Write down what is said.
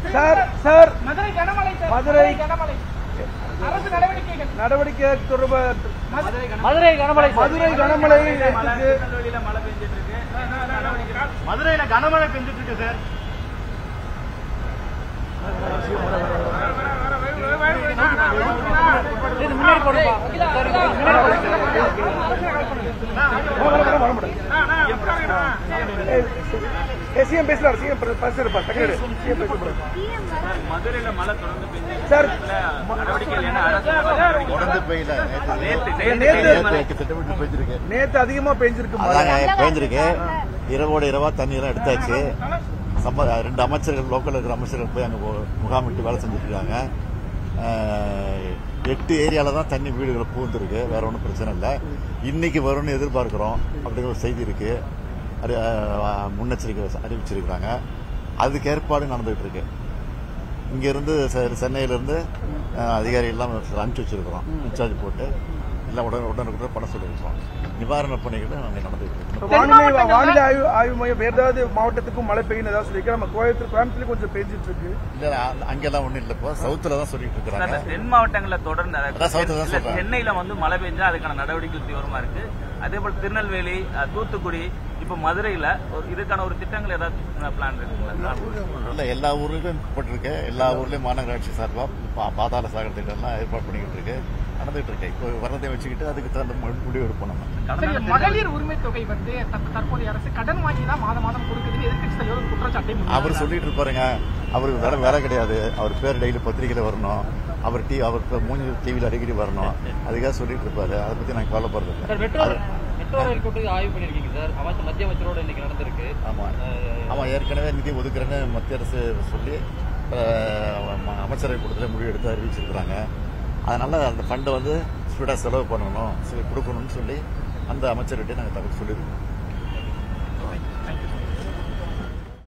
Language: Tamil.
சார் சார் மதுரை கனமழை சார் மதுரை. கனமழை அரசு நடவடிக்கைகள் நடவடிக்கை தொடர்பு மதுரை கனமழை மதுரை கனமழை திருநெல்வேலியில மழை பெஞ்சிட்டு இருக்கு மதுரையில கனமழை பெஞ்சிட்டு இருக்கு சார் முன்னாடி போடுப்பா சிஎம் பேசுறாரு சிஎம் பேசுறப்பா செக்ரட்டரி சிஎம் பேசுறாரு மதுரையில மழை தொடர்ந்து பெஞ்சிட்டு சார் நடவடிக்கைகள் என்ன அரசு தொடர்ந்து பெய்யல நேத்து நேத்து நேத்து நேத்து திட்டமிட்டு பெய்ஞ்சிருக்கு நேத்து அதிகமா பெஞ்சிருக்கு மழை. அதாங்க பெய்ஞ்சிருக்கு இரவோட இரவா தண்ணி எல்லாம் எடுத்தாச்சு சம்ப ரெண்டு அமைச்சர்கள் லோக்கல் இருக்கிற அமைச்சர்கள் போய் அங்க போ- முகாமிட்டு வேலை செஞ்சுட்டு இருக்காங்க அஹ், எட்டு ஏரியால தான் தண்ணி வீடுகளை பூந்துருக்கு வேற ஒன்றும் பிரச்சனை இல்லை இன்னைக்கு வரும்னு எதிர்பார்க்கிறோம் அப்படிங்கிற ஒரு செய்தி இருக்கு அறி- அஹ், முன்னெச்சரிக்கை அறிவிச்சிருக்கிறாங்க அதுக்கு ஏற்பாடு நடந்துகிட்டு இருக்கு இங்க இருந்து செ- சென்னையில இருந்து அஹ், அதிகாரி எல்லாம் அனுப்பிச்சு வச்சிருக்கிறோம் இன்சார்ஜ் போட்டு எல்லாம் உடனே உடனுக்குடன் பண்ண சொல்லியிருக்கிறோம் நிவாரணப் பணிகள் அங்கே நடந்துட்டு இருக்கு வானிலை வானிலை ஆய்வு ஆய்வு மையம் வேற ஏதாவது மாவட்டத்துக்கும் மழை பெய்யும் ஏதாவது சொல்லியிருக்கேன் நம்ம கோயம்புத்தூர் கோயம்புத்தூர்ல கொஞ்சம் பெஞ்சிட்டு இருக்கு இல்ல அ- அங்கெல்லாம் ஒண்ணும் இல்ல இப்போ சவுத்துல தான் சொல்லிட்டு இருக்காங்க தென் மாவட்டங்கள்ல தொடர்ந்து அதாவது அதான் சவுத்துல தான் இல்ல, சொல்றேன். சென்னையில வந்து மழை பெஞ்சா அதுக்கான நடவடிக்கைகள் தீவிரமா இருக்கு அதே போல திருநெல்வேலி அஹ், தூத்துக்குடி இப்ப மதுரையில ஒரு இதுக்கான ஒரு திட்டங்கள் ஏதாவது பிளான் இருக்குங்களா இல்ல எல்லா ஊர்லயும் போட்டிருக்கு எல்லா ஊர்லயும் மாநகராட்சி சார்பா பா- பாதாள சாகர திட்டம் எல்லாம் ஏற்பாடு பண்ணிக்கிட்டு இருக்கு நடந்துட்டு இருக்கு இப்போ வரதை வச்சுக்கிட்டு அதுக்கு தகுந்த மு- முடிவு எடுப்போம் நம்ம சரி, மகளிர் உரிமை தொகை வந்து தற்ப- தற்போதைய அரசு கடன் வாங்கி தான் மாதம் மாதம் கொடுக்குதுன்னு எதிர்க்கட்சி தலைவர் ஒரு குற்றச்சாட்டை அவர் முன்வைக்கிறார். சொல்லிட்டு இருப்பாருங்க அவருக்கு வேற வேலை கிடையாது அவர் பேர் டெய்லி பத்திரிகையில வரணும் அவர் டி அவர் இப்ப மூஞ்சி டிவியில் அடிக்கடி வரணும் அதுக்காக சொல்லிட்டு இருப்பாரு அதை பத்தி நான் கவலைப்படுறது சார் இல்லை. மெட்ரோ அது- மெட்ரோ ரயில் கூட்டத்துக்கு ஆய்வு பண்ணிருக்கீங்க சார் அமைச்சர் மத்திய அமைச்சரோட இன்னைக்கு நடந்திருக்கு ஆமா ஆமா ஏற்கனவே நிதி ஒதுக்குறேன்னு மத்திய அரசு சொல்லி அஹ், அமைச்சரவை கூட்டத்தில் முடிவு எடுத்து அறிவிச்சிருக்கிறாங்க அதனால அந்த ஃபண்டை வந்து ஸ்பீடாக செலவு பண்ணணும் சரி, கொடுக்கணும்னு சொல்லி அந்த அமைச்சர்கிட்ட நாங்கள் தகவல் சொல்லியிருக்கோம்